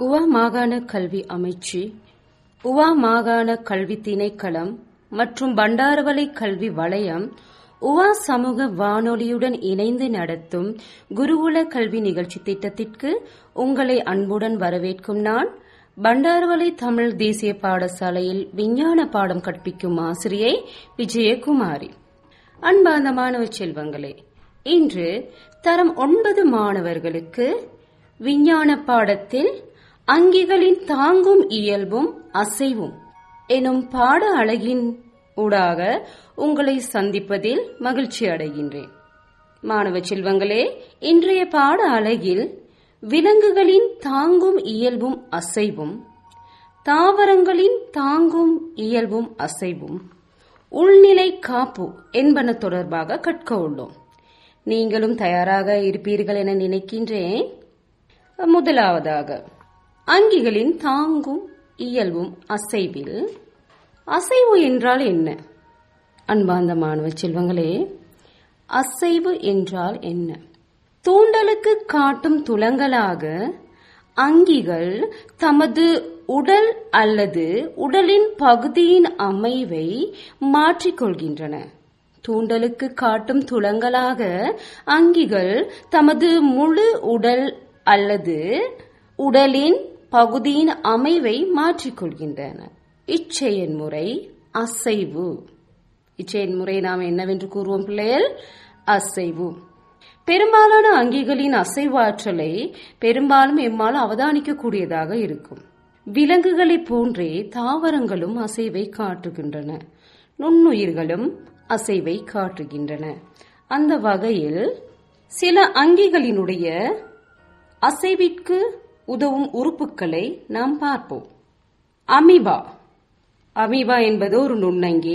உவா மாகாண கல்வி அமைச்சு உவா மாகாண கல்வி திணைக்களம் மற்றும் பண்டாரவளை கல்வி வலயம் உவா சமூக வானொலியுடன் இணைந்து நடத்தும் குருகுல கல்வி நிகழ்ச்சி திட்டத்திற்கு உங்களை அன்புடன் வரவேற்கும் நான் பண்டாரவளை தமிழ் தேசிய பாடசாலையில் விஞ்ஞான பாடம் கற்பிக்கும் ஆசிரியை விஜயகுமாரி அன்பார்ந்த மாணவ செல்வங்களே இன்று தரம் ஒன்பது மாணவர்களுக்கு விஞ்ஞான பாடத்தில் அங்கிகளின் தாங்கும் இயல்பும் அசைவும் எனும் பாட அழகின் ஊடாக உங்களை சந்திப்பதில் மகிழ்ச்சி அடைகின்றேன் மாணவ செல்வங்களே இன்றைய பாட அழகில் விலங்குகளின் தாங்கும் இயல்பும் அசைவும் தாவரங்களின் தாங்கும் இயல்பும் அசைவும் உள்நிலை காப்பு என்பன தொடர்பாக கற்க உள்ளோம் நீங்களும் தயாராக இருப்பீர்கள் என நினைக்கின்றேன் முதலாவதாக அங்கிகளின் தாங்கும் இயல்பும் அசைவில் அசைவு என்றால் என்ன அன்பார்ந்த மாணவ செல்வங்களே அசைவு என்றால் என்ன தூண்டலுக்கு காட்டும் துலங்களாக அங்கிகள் தமது உடல் அல்லது உடலின் பகுதியின் அமைவை மாற்றிக்கொள்கின்றன தூண்டலுக்கு காட்டும் துலங்களாக அங்கிகள் தமது முழு உடல் அல்லது உடலின் பகுதியின் அமைவை மாற்றிக்கொள்கின்றன இச்செயன்முறை அசைவு இச்செயன்முறை நாம் என்னவென்று கூறுவோம் பிள்ளைகள் அசைவு பெரும்பாலான அங்கிகளின் அசைவாற்றலை பெரும்பாலும் எம்மால் அவதானிக்கக்கூடியதாக இருக்கும் விலங்குகளைப் போன்றே தாவரங்களும் அசைவை காட்டுகின்றன நுண்ணுயிர்களும் அசைவை காட்டுகின்றன அந்த வகையில் சில அங்கிகளினுடைய அசைவிற்கு உதவும் உறுப்புகளை நாம் பார்ப்போம் அமீபா அமீபா என்பது ஒரு நுண்ணங்கி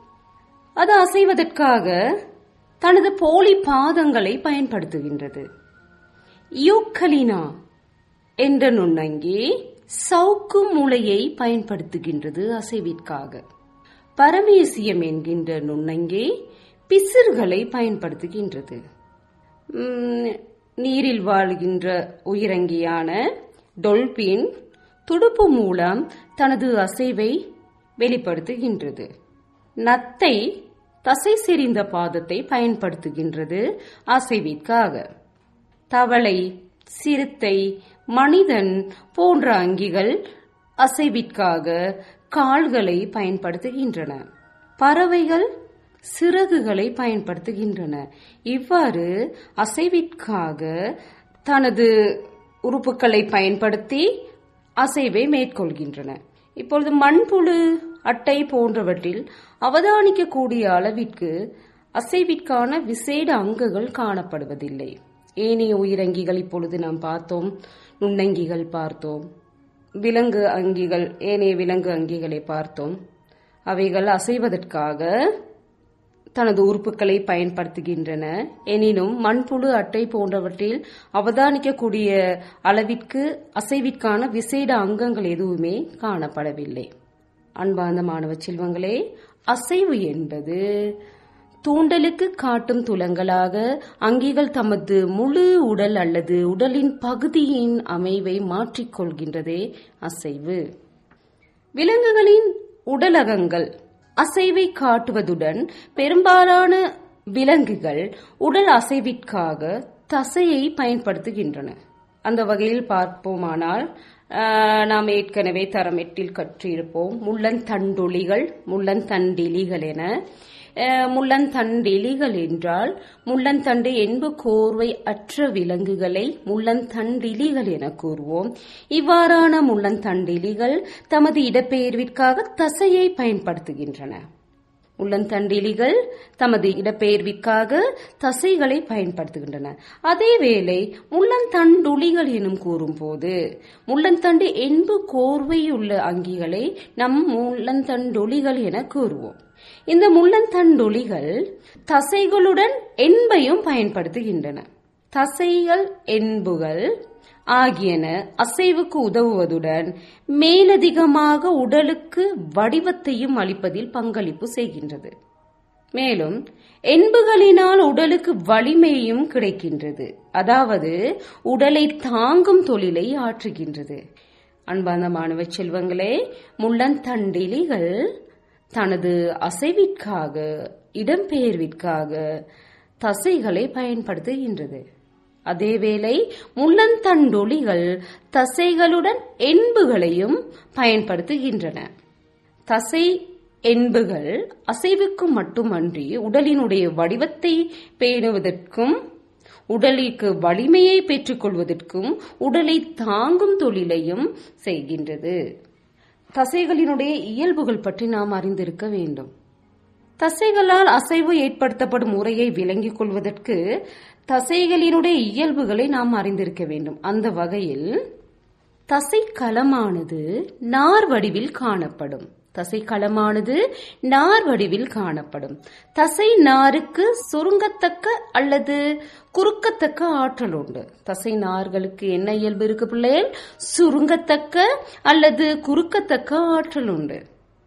அது அசைவதற்காக தனது போலி பாதங்களை பயன்படுத்துகின்றது யூக்கலினா என்ற நுண்ணங்கி சவுக்கு மூளையை பயன்படுத்துகின்றது அசைவிற்காக பரமேசியம் என்கின்ற நுண்ணங்கி பிசிறுகளை பயன்படுத்துகின்றது நீரில் வாழ்கின்ற உயிரங்கியான டொல்பின் துடுப்பு மூலம் தனது அசைவை வெளிப்படுத்துகின்றது நத்தை தசை செறிந்த பாதத்தை பயன்படுத்துகின்றது அசைவிற்காக தவளை சிறுத்தை மனிதன் போன்ற அங்கிகள் அசைவிற்காக கால்களை பயன்படுத்துகின்றன பறவைகள் சிறகுகளை பயன்படுத்துகின்றன இவ்வாறு அசைவிற்காக தனது உறுப்புகளை பயன்படுத்தி அசைவை மேற்கொள்கின்றன இப்பொழுது மண்புழு அட்டை போன்றவற்றில் அவதானிக்கக்கூடிய அளவிற்கு அசைவிற்கான விசேட அங்கங்கள் காணப்படுவதில்லை ஏனைய உயிரங்கிகள் இப்பொழுது நாம் பார்த்தோம் நுண்ணங்கிகள் பார்த்தோம் விலங்கு அங்கிகள் ஏனைய விலங்கு அங்கிகளை பார்த்தோம் அவைகள் அசைவதற்காக தனது உறுப்புகளை பயன்படுத்துகின்றன எனினும் மண்புழு அட்டை போன்றவற்றில் அவதானிக்கக்கூடிய அளவிற்கு அசைவிற்கான விசேட அங்கங்கள் எதுவுமே காணப்படவில்லை அன்பார்ந்த மாணவ செல்வங்களே அசைவு என்பது தூண்டலுக்கு காட்டும் துலங்களாக அங்கிகள் தமது முழு உடல் அல்லது உடலின் பகுதியின் அமைவை மாற்றிக்கொள்கின்றதே அசைவு விலங்குகளின் உடலகங்கள் அசைவை காட்டுவதுடன் பெரும்பாலான விலங்குகள் உடல் அசைவிற்காக தசையை பயன்படுத்துகின்றன அந்த வகையில் பார்ப்போமானால் நாம் ஏற்கனவே தரம் எட்டில் கற்றிருப்போம் முள்ளந்தண்டொலிகள் முள்ளந்தண்டிலிகள் என முள்ளந்தண்டெலிகள் என்றால் முள்ளந்தண்டு என்பு கோர்வை அற்ற விலங்குகளை முள்ளந்தண்டிலிகள் என கூறுவோம் இவ்வாறான முள்ளந்தண்டிலிகள் தமது இடப்பெயர்விற்காக தசையை பயன்படுத்துகின்றன முள்ளந்தண்டிலிகள் தமது இடப்பெயர்விற்காக தசைகளை பயன்படுத்துகின்றன அதேவேளை முள்ளந்தண்டுளிகள் எனும் கூறும்போது முள்ளந்தண்டு என்பு கோர்வையுள்ள அங்கிகளை நம் முள்ளந்தண்டொலிகள் என கூறுவோம் இந்த முள்ளந்தண்டொலிகள் தசைகளுடன் என்பையும் பயன்படுத்துகின்றன தசைகள் என்புகள் ஆகியன அசைவுக்கு உதவுவதுடன் மேலதிகமாக உடலுக்கு வடிவத்தையும் அளிப்பதில் பங்களிப்பு செய்கின்றது மேலும் என்புகளினால் உடலுக்கு வலிமையும் கிடைக்கின்றது அதாவது உடலை தாங்கும் தொழிலை ஆற்றுகின்றது அன்பான மாணவ செல்வங்களே முள்ளந்தண்டிலிகள் தனது அசைவிற்காக இடம்பெயர்விற்காக தசைகளை பயன்படுத்துகின்றது அதேவேளை முள்ளந்தண்டொலிகள் தசைகளுடன் என்புகளையும் பயன்படுத்துகின்றன தசை என்புகள் அசைவுக்கு மட்டுமன்றி உடலினுடைய வடிவத்தை பேணுவதற்கும் உடலுக்கு வலிமையை பெற்றுக்கொள்வதற்கும் உடலை தாங்கும் தொழிலையும் செய்கின்றது தசைகளினுடைய இயல்புகள் பற்றி நாம் அறிந்திருக்க வேண்டும் தசைகளால் அசைவு ஏற்படுத்தப்படும் முறையை விளங்கிக் கொள்வதற்கு தசைகளினுடைய இயல்புகளை நாம் அறிந்திருக்க வேண்டும் அந்த வகையில் தசை களமானது நார் வடிவில் காணப்படும் தசை களமானது நார் வடிவில் காணப்படும் தசை நாருக்கு சுருங்கத்தக்க அல்லது குறுக்கத்தக்க ஆற்றல் உண்டு தசை நார்களுக்கு என்ன இயல்பு இருக்கு பிள்ளைகள் சுருங்கத்தக்க அல்லது குறுக்கத்தக்க ஆற்றல் உண்டு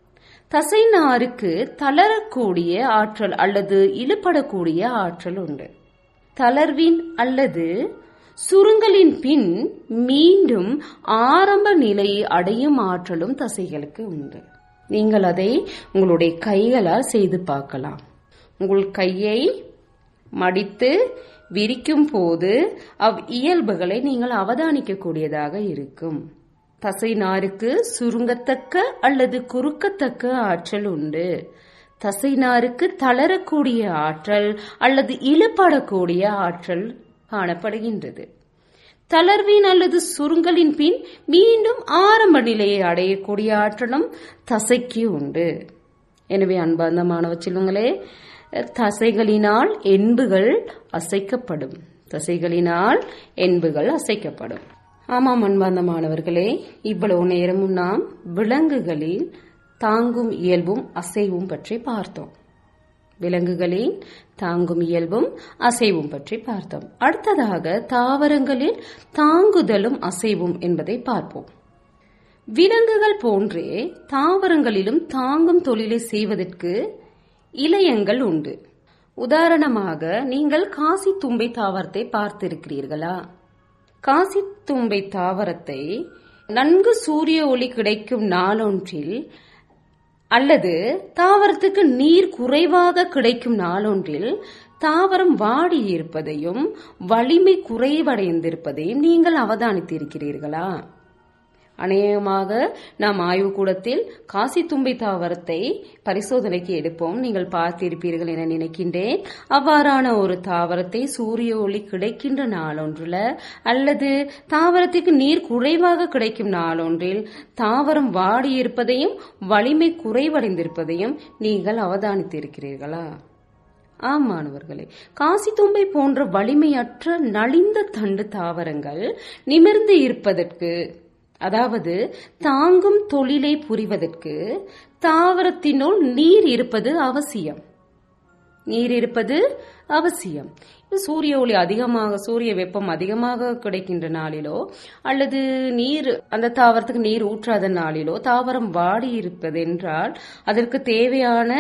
தசை நாருக்கு தளரக்கூடிய ஆற்றல் அல்லது இழுபடக்கூடிய ஆற்றல் உண்டு தளர்வின் அல்லது சுருங்கலின் பின் மீண்டும் ஆரம்ப நிலையை அடையும் ஆற்றலும் தசைகளுக்கு உண்டு நீங்கள் அதை உங்களுடைய கைகளால் செய்து பார்க்கலாம் உங்கள் கையை மடித்து விரிக்கும் போது அவ் இயல்புகளை நீங்கள் அவதானிக்கக்கூடியதாக இருக்கும் தசை நாருக்கு சுருங்கத்தக்க அல்லது குறுக்கத்தக்க ஆற்றல் உண்டு தசை நாருக்கு தளரக்கூடிய ஆற்றல் அல்லது இழுபடக்கூடிய ஆற்றல் காணப்படுகின்றது தளர்வின் அல்லது சுருங்கலின் பின் மீண்டும் ஆரம்ப நிலையை அடையக்கூடிய ஆற்றலும் தசைக்கு உண்டு எனவே அன்பார்ந்த மாணவ செல்வங்களே தசைகளினால் என்புகள் அசைக்கப்படும் தசைகளினால் என்புகள் அசைக்கப்படும் ஆமாம் அன்பார்ந்த மாணவர்களே இவ்வளவு நேரமும் நாம் விலங்குகளில் தாங்கும் இயல்பும் அசைவும் பற்றி பார்த்தோம் விலங்குகளின் தாங்கும் இயல்பும் அசைவும் பற்றி பார்த்தோம் அடுத்ததாக தாவரங்களில் தாங்குதலும் அசைவும் என்பதை பார்ப்போம் விலங்குகள் போன்றே தாவரங்களிலும் தாங்கும் தொழிலை செய்வதற்கு இலையங்கள் உண்டு உதாரணமாக நீங்கள் காசி தும்பை தாவரத்தை பார்த்திருக்கிறீர்களா காசி தும்பை தாவரத்தை நன்கு சூரிய ஒளி கிடைக்கும் நாளொன்றில் அல்லது தாவரத்துக்கு நீர் குறைவாக கிடைக்கும் நாளொன்றில் தாவரம் வாடி இருப்பதையும் வலிமை குறைவடைந்திருப்பதையும் நீங்கள் அவதானித்திருக்கிறீர்களா அநேகமாக நாம் ஆய்வுக்கூடத்தில் காசி தும்பை தாவரத்தை பரிசோதனைக்கு எடுப்போம் நீங்கள் பார்த்திருப்பீர்கள் என நினைக்கின்றேன் அவ்வாறான ஒரு தாவரத்தை சூரிய ஒளி கிடைக்கின்ற நாளொன்றுல அல்லது தாவரத்துக்கு நீர் குறைவாக கிடைக்கும் நாளொன்றில் தாவரம் வாடி இருப்பதையும் வலிமை குறைவடைந்திருப்பதையும் நீங்கள் அவதானித்திருக்கிறீர்களா ஆம் மாணவர்களே காசி தும்பை போன்ற வலிமையற்ற நலிந்த தண்டு தாவரங்கள் நிமிர்ந்து இருப்பதற்கு அதாவது தாங்கும் தொழிலை புரிவதற்கு தாவரத்தினுள் நீர் இருப்பது அவசியம் நீர் இருப்பது அவசியம் சூரிய ஒளி அதிகமாக சூரிய வெப்பம் அதிகமாக கிடைக்கின்ற நாளிலோ அல்லது நீர் அந்த தாவரத்துக்கு நீர் ஊற்றாத நாளிலோ தாவரம் வாடி இருப்பது என்றால் அதற்கு தேவையான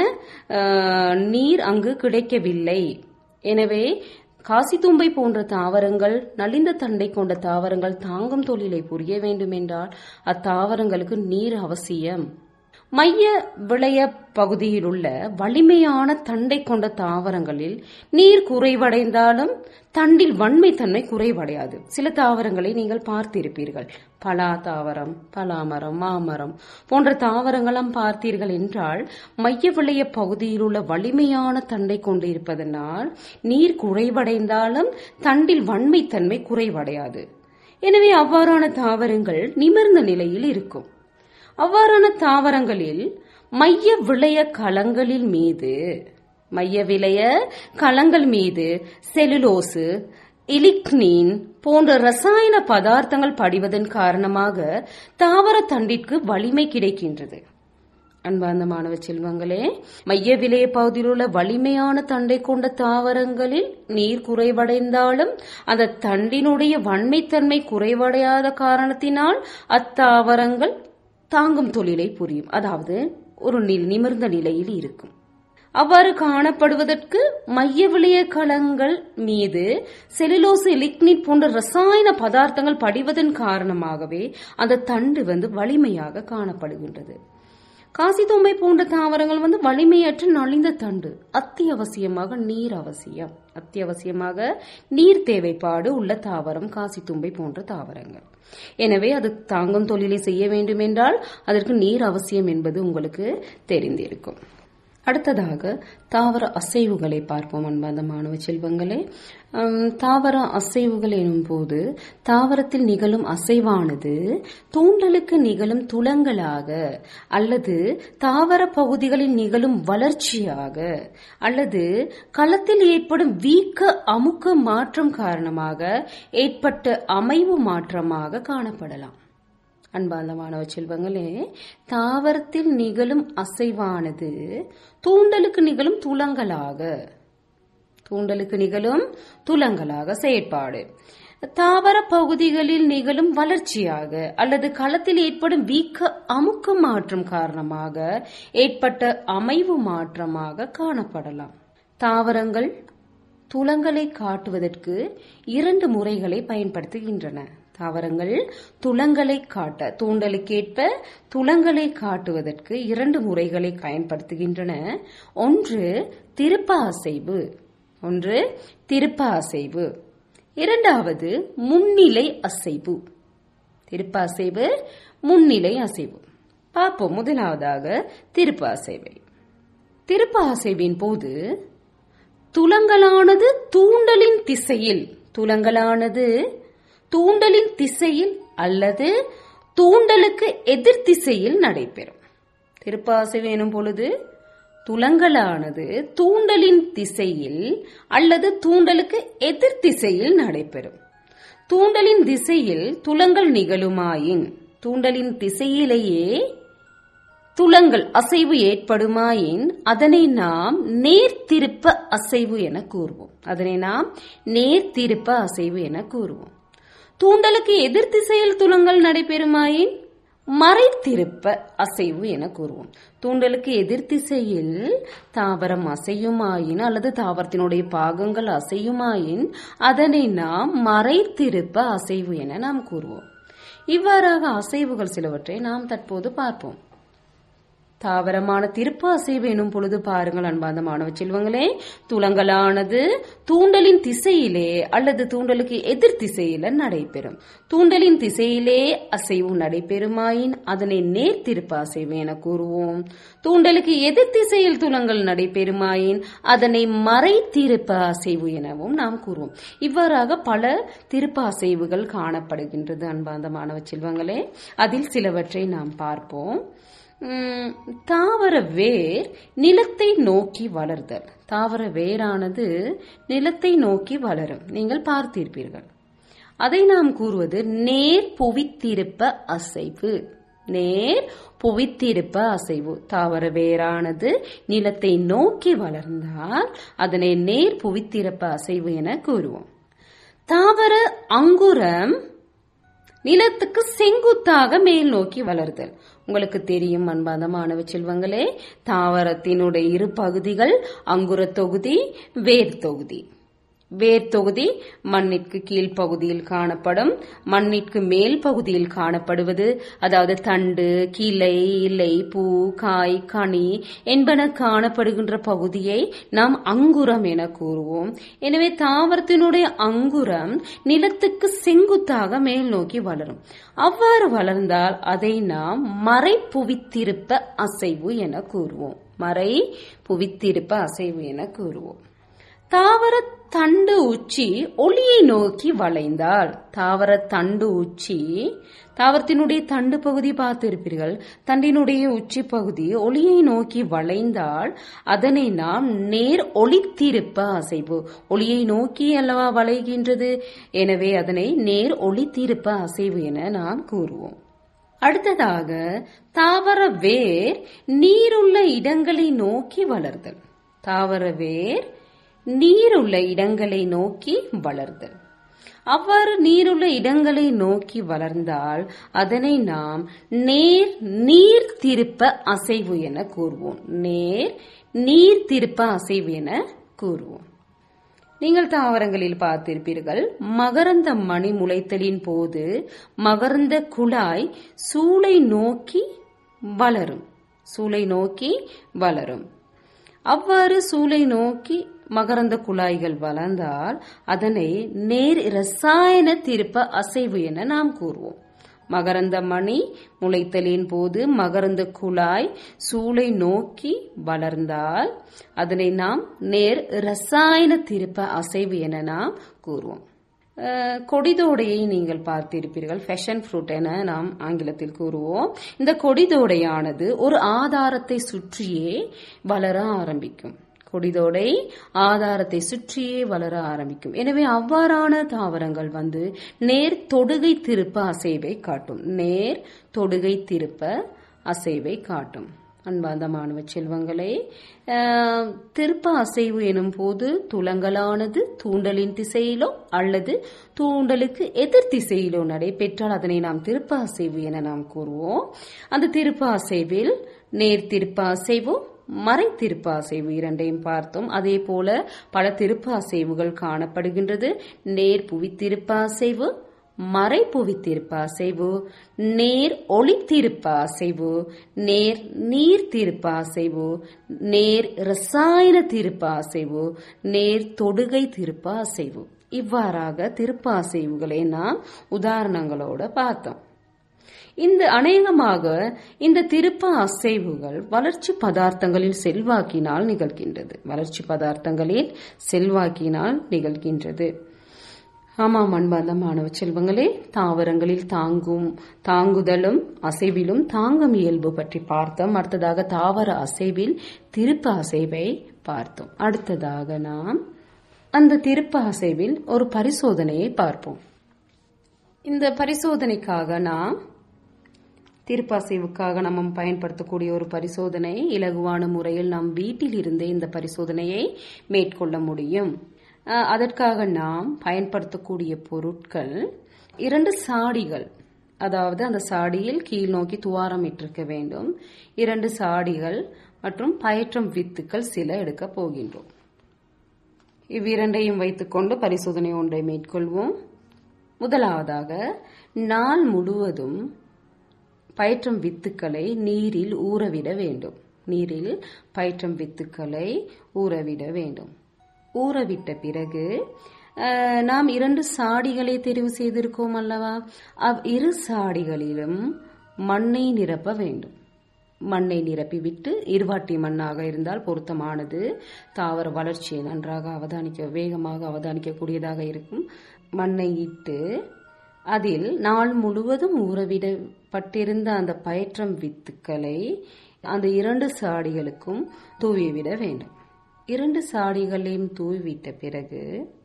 நீர் அங்கு கிடைக்கவில்லை எனவே காசித்தும்பை போன்ற தாவரங்கள் நலிந்த தண்டை கொண்ட தாவரங்கள் தாங்கும் தொழிலை புரிய வேண்டும் என்றால் அத்தாவரங்களுக்கு நீர் அவசியம் மைய விளைய பகுதியில் உள்ள வலிமையான தண்டை கொண்ட தாவரங்களில் நீர் குறைவடைந்தாலும் தண்டில் வன்மை தன்மை குறைவடையாது சில தாவரங்களை நீங்கள் பார்த்திருப்பீர்கள் பலா தாவரம் பலாமரம் மாமரம் போன்ற தாவரங்களும் பார்த்தீர்கள் என்றால் மைய விளைய பகுதியில் உள்ள வலிமையான தண்டை கொண்டு இருப்பதனால் நீர் குறைவடைந்தாலும் தண்டில் வன்மை தன்மை குறைவடையாது எனவே அவ்வாறான தாவரங்கள் நிமிர்ந்த நிலையில் இருக்கும் அவ்வாறான தாவரங்களில் மைய விளைய களங்களில் மீது மைய விளைய களங்கள் மீது செலுலோசு இலிக்னின் போன்ற ரசாயன பதார்த்தங்கள் படிவதன் காரணமாக தாவர தண்டிற்கு வலிமை கிடைக்கின்றது அன்பார்ந்த மாணவ செல்வங்களே மைய விலைய பகுதியில் உள்ள வலிமையான தண்டை கொண்ட தாவரங்களில் நீர் குறைவடைந்தாலும் அந்த தண்டினுடைய வன்மைத்தன்மை குறைவடையாத காரணத்தினால் அத்தாவரங்கள் தாங்கும் தொழிலை புரியும் அதாவது ஒரு நிமிர்ந்த நிலையில் இருக்கும் அவ்வாறு காணப்படுவதற்கு மைய விளைய களங்கள் மீது செலுலோசு லிக்னிட் போன்ற ரசாயன பதார்த்தங்கள் படிவதன் காரணமாகவே அந்த தண்டு வந்து வலிமையாக காணப்படுகின்றது காசித்தும்பை போன்ற தாவரங்கள் வந்து வலிமையற்ற நலிந்த தண்டு அத்தியாவசியமாக நீர் அவசியம் அத்தியாவசியமாக நீர் தேவைப்பாடு உள்ள தாவரம் காசித்தும்பை போன்ற தாவரங்கள் எனவே அது தாங்கும் தொழிலை செய்ய வேண்டும் என்றால் அதற்கு நீர் அவசியம் என்பது உங்களுக்கு தெரிந்திருக்கும் அடுத்ததாக தாவர அசைவுகளை பார்ப்போம் அன்பார்ந்த மாணவ செல்வங்களே ஹம், தாவர அசைவுகள் எனும் போது தாவரத்தில் நிகழும் அசைவானது தூண்டலுக்கு நிகழும் துலங்களாக அல்லது தாவர பகுதிகளில் நிகழும் வளர்ச்சியாக அல்லது களத்தில் ஏற்படும் வீக்க அமுக்க மாற்றம் காரணமாக ஏற்பட்ட அமைவு மாற்றமாக காணப்படலாம் அன்பார்ந்த மாணவ செல்வங்களே தாவரத்தில் நிகழும் அசைவானது தூண்டலுக்கு நிகழும் துலங்களாக தூண்டலுக்கு நிகழும் துலங்களாக செயற்பாடு தாவர பகுதிகளில் நிகழும் வளர்ச்சியாக அல்லது களத்தில் ஏற்படும் வீக்க அமுக்க மாற்றம் காரணமாக ஏற்பட்ட அமைவு மாற்றமாக காணப்படலாம் தாவரங்கள் துலங்களை காட்டுவதற்கு இரண்டு முறைகளை பயன்படுத்துகின்றன தாவரங்கள் துலங்களை காட்ட தூண்டலுக்கேற்ப துலங்களை காட்டுவதற்கு இரண்டு முறைகளை பயன்படுத்துகின்றன ஒன்று திருப்ப அசைவு ஒன்று திருப்ப அசைவு இரண்டாவது முன்னிலை அசைவு திருப்ப அசைவு முன்னிலை அசைவு பார்ப்போம் முதலாவதாக திருப்ப அசைவை திருப்ப அசைவின் போது துலங்கலானது தூண்டலின் திசையில் துலங்கலானது தூண்டலின் திசையில் அல்லது தூண்டலுக்கு எதிர் திசையில் நடைபெறும் திருப்ப அசைவு எனும் பொழுது துலங்கலானது தூண்டலின் திசையில் அல்லது தூண்டலுக்கு எதிர் திசையில் நடைபெறும் தூண்டலின் திசையில் துலங்கல் நிகழுமாயின் தூண்டலின் திசையிலேயே துலங்கள் அசைவு ஏற்படுமாயின் அதனை நாம் நேர்த்திருப்ப அசைவு என கூறுவோம் அதனை நாம் நேர்த்திருப்ப அசைவு என கூறுவோம் தூண்டலுக்கு எதிர் திசையில் துலங்கள் நடைபெறுமாயின் மறைத்திருப்ப அசைவு என கூறுவோம் தூண்டலுக்கு எதிர் திசையில் தாவரம் அசையுமாயின் அல்லது தாவரத்தினுடைய பாகங்கள் அசையுமாயின் அதனை நாம் மறைத்திருப்ப அசைவு என நாம் கூறுவோம் இவ்வாறாக அசைவுகள் சிலவற்றை நாம் தற்போது பார்ப்போம் தாவரமான திருப்ப அசைவு எனும் பொழுது பாருங்கள் அன்பார்ந்த மாணவ செல்வங்களே துலங்கலானது தூண்டலின் திசையிலே அல்லது தூண்டலுக்கு எதிர் திசையில நடைபெறும் தூண்டலின் திசையிலே அசைவு நடைபெறுமாயின் அதனை நேர் திருப்ப அசைவு என கூறுவோம் தூண்டலுக்கு எதிர் திசையில் துலங்கள் நடைபெறுமாயின் அதனை மறை திருப்ப அசைவு எனவும் நாம் கூறுவோம் இவ்வாறாக பல திருப்ப அசைவுகள் காணப்படுகின்றது அன்பார்ந்த மாணவ செல்வங்களே அதில் சிலவற்றை நாம் பார்ப்போம் உம், தாவர வேர் நிலத்தை நோக்கி வளர்தல் தாவர வேரானது நிலத்தை நோக்கி வளரும் நீங்கள் பார்த்திருப்பீர்கள் அதை நாம் கூறுவது நேர் புவித்திருப்ப அசைவு நேர் புவித்திருப்ப அசைவு தாவர வேரானது நிலத்தை நோக்கி வளர்ந்தால் அதனை நேர் புவித்திருப்ப அசைவு என கூறுவோம் தாவர அங்குரம் நிலத்துக்கு செங்குத்தாக மேல் நோக்கி வளர்தல் உங்களுக்கு தெரியும் அன்பார்ந்த மாணவ செல்வங்களே தாவரத்தினுடைய இரு பகுதிகள் அங்குர தொகுதி வேர் தொகுதி வேர் தொகுதி மண்ணிற்கு கீழ் பகுதியில் காணப்படும் மண்ணிற்கு மேல் பகுதியில் காணப்படுவது அதாவது தண்டு கிளை இலை பூ காய் கனி என்பன காணப்படுகின்ற பகுதியை நாம் அங்குரம் என கூறுவோம் எனவே தாவரத்தினுடைய அங்குரம் நிலத்துக்கு செங்குத்தாக மேல் நோக்கி வளரும் அவ்வாறு வளர்ந்தால் அதை நாம் மறை புவித்திருப்ப அசைவு என கூறுவோம் மறை புவித்திருப்ப அசைவு என கூறுவோம் தாவர தண்டு உச்சி ஒளியை நோக்கி வளைந்தால் தாவர தண்டு உச்சி தாவரத்தினுடைய தண்டு பகுதி பார்த்திருப்பீர்கள் தண்டினுடைய உச்சி பகுதி ஒளியை நோக்கி வளைந்தால் அதனை நாம் நேர் ஒளித்திருப்ப அசைவு ஒளியை நோக்கி அல்லவா வளைகின்றது எனவே அதனை நேர் ஒளித்திருப்ப அசைவு என நாம் கூறுவோம் அடுத்ததாக தாவர வேர் நீருள்ள இடங்களை நோக்கி வளர்தல் தாவர வேர் நீருள்ள இடங்களை நோக்கி வளர்தல் அவ்வாறு நீருள்ள இடங்களை நோக்கி வளர்ந்தால் அதனை நாம் நேர் நீர் திருப்ப அசைவு என கூறுவோம் நேர் நீர் திருப்ப அசைவு என கூறுவோம் நீங்கள் தாவரங்களில் பார்த்திருப்பீர்கள் மகரந்த மணி முளைத்தலின் போது மகரந்த குழாய் சூளை நோக்கி வளரும் சூளை நோக்கி வளரும் அவ்வாறு சூளை நோக்கி மகரந்த குழாய்கள் வளர்ந்தால் அதனை நேர் ரசாயன திருப்ப அசைவு என நாம் கூறுவோம் மகரந்த மணி முளைத்தலின் போது மகரந்த குழாய் சூளை நோக்கி வளர்ந்தால் அதனை நாம் நேர் ரசாயன திருப்ப அசைவு என நாம் கூறுவோம் அஹ், கொடிதோடையை நீங்கள் பார்த்திருப்பீர்கள் ஃபெஷன் ஃப்ரூட் என நாம் ஆங்கிலத்தில் கூறுவோம் இந்த கொடிதோடையானது ஒரு ஆதாரத்தை சுற்றியே வளர ஆரம்பிக்கும் கொடிதோடை ஆதாரத்தை சுற்றியே வளர ஆரம்பிக்கும் எனவே அவ்வாறான தாவரங்கள் வந்து நேர் தொடுகை திருப்ப அசைவை காட்டும் நேர் தொடுகை திருப்ப அசைவை காட்டும் அன்பார்ந்த மாணவ செல்வங்களே அஹ், திருப்ப அசைவு எனும் போது துலங்கலானது தூண்டலின் திசையிலோ அல்லது தூண்டலுக்கு எதிர் திசையிலோ நடைபெற்றால் அதனை நாம் திருப்ப அசைவு என நாம் கூறுவோம் அந்த திருப்ப அசைவில் நேர் திருப்ப அசைவு மறை திருப்ப அசைவு இரண்டையும் பார்த்தோம் அதே போல பல திருப்ப அசைவுகள் காணப்படுகின்றது நேர் புவி திருப்ப அசைவு மறை புவி திருப்ப அசைவு நேர் ஒளி திருப்ப அசைவு நேர் நீர் திருப்ப அசைவு நேர் ரசாயன திருப்ப அசைவு நேர் தொடுகை திருப்ப அசைவு இவ்வாறாக திருப்ப அசைவுகளை நாம் உதாரணங்களோட பார்த்தோம் இந்த அநேகமாக இந்த திருப்ப அசைவுகள் வளர்ச்சி பதார்த்தங்களில் செல்வாக்கினால் நிகழ்கின்றது வளர்ச்சி பதார்த்தங்களில் செல்வாக்கினால் நிகழ்கின்றது ஆமாம் அன்பார்ந்த மாணவ செல்வங்களே தாவரங்களில் தாங்கும் தாங்குதலும் அசைவிலும் தாங்கும் இயல்பு பற்றி பார்த்தோம் அடுத்ததாக தாவர அசைவில் திருப்ப அசைவை பார்த்தோம் அடுத்ததாக நாம் அந்த திருப்ப அசைவில் ஒரு பரிசோதனையை பார்ப்போம் இந்த பரிசோதனைக்காக நாம் திருப்பாசைவுக்காக நம்ம பயன்படுத்தக்கூடிய ஒரு பரிசோதனை இலகுவான முறையில் நாம் வீட்டில் இருந்தே இந்த பரிசோதனையை மேற்கொள்ள முடியும் அஹ், அதற்காக நாம் பயன்படுத்தக்கூடிய பொருட்கள் இரண்டு சாடிகள் அதாவது அந்த சாடியில் கீழ் நோக்கி துவாரம் இட்டிருக்க வேண்டும் இரண்டு சாடிகள் மற்றும் பயற்றம் வித்துக்கள் சில எடுக்க போகின்றோம் இவ்விரண்டையும் வைத்துக்கொண்டு பரிசோதனை ஒன்றை மேற்கொள்வோம் முதலாவதாக நாள் முழுவதும் பயிற்றம் வித்துக்களை நீரில் ஊறவிட வேண்டும் நீரில் பயிற்றம் வித்துக்களை ஊறவிட வேண்டும் ஊறவிட்ட பிறகு அஹ், நாம் இரண்டு சாடிகளை தெரிவு செய்திருக்கோம் அல்லவா அவ் இரு சாடிகளிலும் மண்ணை நிரப்ப வேண்டும் மண்ணை நிரப்பிவிட்டு இருவாட்டி மண்ணாக இருந்தால் பொருத்தமானது தாவர வளர்ச்சியை நன்றாக அவதானிக்க வேகமாக அவதானிக்கக்கூடியதாக இருக்கும் மண்ணை இட்டு அதில் நாள் முழுவதும் ஊறவிடப்பட்டிருந்த அந்த பயிற்றம் வித்துக்களை அந்த இரண்டு சாடிகளுக்கும் தூவிவிட வேண்டும் இரண்டு சாடிகளையும் தூவிவிட்ட பிறகு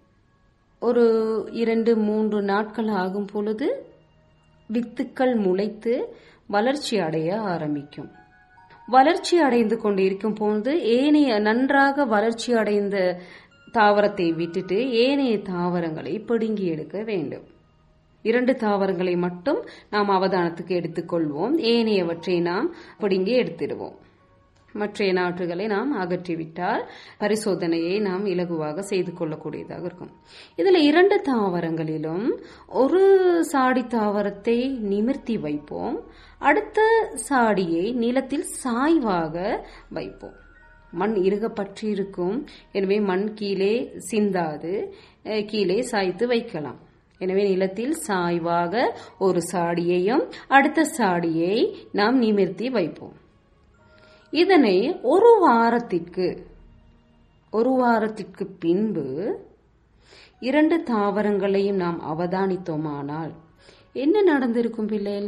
ஒரு இரண்டு மூன்று நாட்கள் ஆகும் பொழுது வித்துக்கள் முளைத்து வளர்ச்சி அடைய ஆரம்பிக்கும் வளர்ச்சி அடைந்து கொண்டு இருக்கும் பொழுது ஏனைய நன்றாக வளர்ச்சி அடைந்த தாவரத்தை விட்டுட்டு ஏனைய தாவரங்களை பிடுங்கி எடுக்க வேண்டும் இரண்டு தாவரங்களை மட்டும் நாம் அவதானத்துக்கு எடுத்துக்கொள்வோம் ஏனையவற்றை நாம் பிடுங்கி எடுத்திடுவோம் மற்ற நாற்றுகளை நாம் அகற்றிவிட்டால் பரிசோதனையை நாம் இலகுவாக செய்து கொள்ளக்கூடியதாக இருக்கும் இதுல இரண்டு தாவரங்களிலும் ஒரு சாடி தாவரத்தை நிமிர்த்தி வைப்போம் அடுத்த சாடியை நிலத்தில் சாய்வாக வைப்போம் மண் இறுக பற்றி இருக்கும் எனவே மண் கீழே சிந்தாது அஹ், கீழே சாய்த்து வைக்கலாம் எனவே நிலத்தில் சாய்வாக ஒரு சாடியையும் அடுத்த சாடியை நாம் நிமிர்த்தி வைப்போம் இதனை ஒரு வாரத்திற்கு ஒரு வாரத்திற்கு பின்பு இரண்டு தாவரங்களையும் நாம் அவதானித்தோமானால் என்ன நடந்திருக்கும் பிள்ளைகள்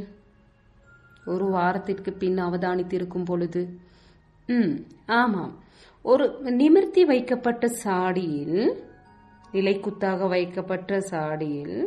ஒரு வாரத்திற்கு பின் அவதானித்திருக்கும் பொழுது ம் ஆமாம் ஒரு நிமிர்த்தி வைக்கப்பட்ட சாடியில் நிலைக்குத்தாக வைக்கப்பட்ட சாடியில்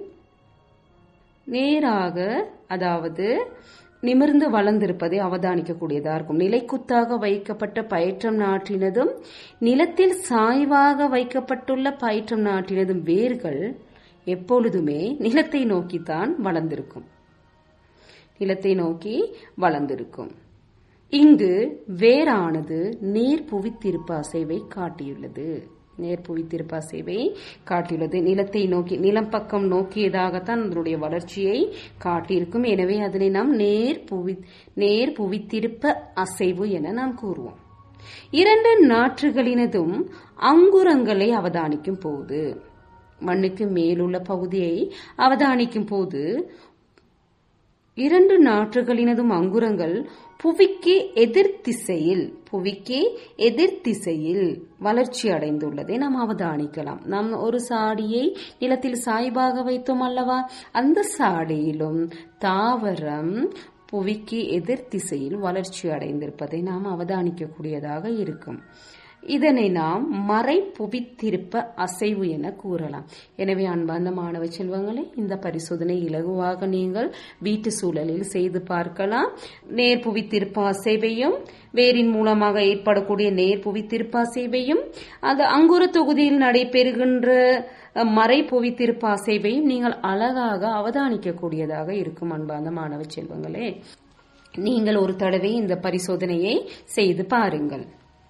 நேராக அதாவது நிமிர்ந்து வளர்ந்திருப்பதை அவதானிக்கக்கூடியதா இருக்கும் நிலைக்குத்தாக வைக்கப்பட்ட பயிற்றம் நாட்டினதும் நிலத்தில் சாய்வாக வைக்கப்பட்டுள்ள பயிற்றம் நாட்டினதும் வேர்கள் எப்பொழுதுமே நிலத்தை நோக்கித்தான் வளர்ந்திருக்கும் நிலத்தை நோக்கி வளர்ந்திருக்கும் இங்கு வேரானது நேர் புவித்திருப்பு அசைவை காட்டியுள்ளது நேர் புவித்திருப்பு அசைவை காட்டியுள்ளது நிலத்தை நோக்கி நிலம் பக்கம் நோக்கியதாகத்தான் அதனுடைய வளர்ச்சியை காட்டியிருக்கும் எனவே அதனை நாம் நேர் புவி நேர் புவித்திருப்ப அசைவு என நாம் கூறுவோம் இரண்டு நாற்றுகளினதும் அங்குரங்களை அவதானிக்கும் போது மண்ணுக்கு மேலுள்ள பகுதியை அவதானிக்கும் போது இரண்டு நாற்றுகளினதும் அங்குரங்கள் புவிக்கு எதிர் திசையில் புவிக்கு எதிர் திசையில் வளர்ச்சி அடைந்துள்ளதை நாம் அவதானிக்கலாம் நாம் ஒரு சாடியை நிலத்தில் சாய்பாக வைத்தோம் அல்லவா அந்த சாடியிலும் தாவரம் புவிக்கு எதிர் திசையில் வளர்ச்சி அடைந்திருப்பதை நாம் அவதானிக்கக்கூடியதாக இருக்கும் இதனை நாம் மறை புவித்திருப்ப அசைவு என கூறலாம் எனவே அன்பார்ந்த மாணவ செல்வங்களே இந்த பரிசோதனை இலகுவாக நீங்கள் வீட்டு சூழலில் செய்து பார்க்கலாம் நேர் புவித்திருப்ப அசைவையும் வேரின் மூலமாக ஏற்படக்கூடிய நேர் புவித்திருப்ப அசைவையும் அது அங்குர தொகுதியில் நடைபெறுகின்ற மறை புவித்திருப்ப அசைவையும் நீங்கள் அழகாக அவதானிக்கக்கூடியதாக இருக்கும் அன்பார்ந்த மாணவ செல்வங்களே நீங்கள் ஒரு தடவை இந்த பரிசோதனையை செய்து பாருங்கள்